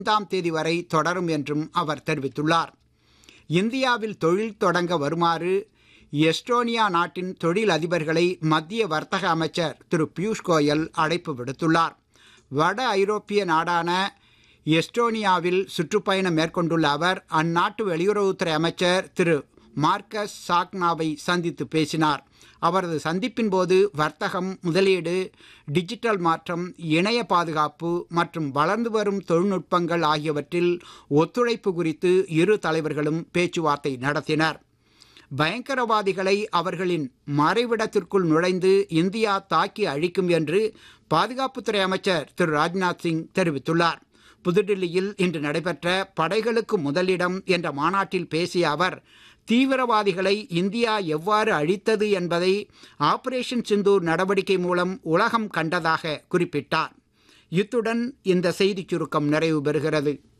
ஐந்தாம் தேதி வரை தொடரும் என்றும் அவர் தெரிவித்துள்ளார் இந்தியாவில் தொழில் தொடங்க வருமாறு எஸ்டோனியா நாட்டின் தொழில் அதிபர்களை மத்திய வர்த்தக அமைச்சர் திரு பியூஷ் கோயல் அழைப்பு விடுத்துள்ளார் வட ஐரோப்பிய நாடான எஸ்டோனியாவில் சுற்றுப்பயணம் மேற்கொண்டுள்ள அவர் அந்நாட்டு வெளியுறவுத்துறை அமைச்சர் திரு மார்க்கஸ் சாக்னாவை சந்தித்து பேசினார் அவரது சந்திப்பின் போது வர்த்தகம் முதலீடு டிஜிட்டல் மாற்றம் இணைய பாதுகாப்பு மற்றும் வளர்ந்து வரும் தொழில்நுட்பங்கள் ஆகியவற்றில் ஒத்துழைப்பு குறித்து இரு தலைவர்களும் பேச்சுவார்த்தை நடத்தினர் பயங்கரவாதிகளை அவர்களின் மறைவிடத்திற்குள் நுழைந்து இந்தியா தாக்கி அழிக்கும் என்று பாதுகாப்புத்துறை அமைச்சர் திரு ராஜ்நாத் சிங் தெரிவித்துள்ளார் புதுடில்லியில் இன்று நடைபெற்ற படைகளுக்கு முதலிடம் என்ற மாநாட்டில் பேசிய அவர் தீவிரவாதிகளை இந்தியா எவ்வாறு அழித்தது என்பதை ஆபரேஷன் சிந்தூர் நடவடிக்கை மூலம் உலகம் கண்டதாக குறிப்பிட்டார் இத்துடன் இந்த செய்திச் சுருக்கம் நிறைவு பெறுகிறது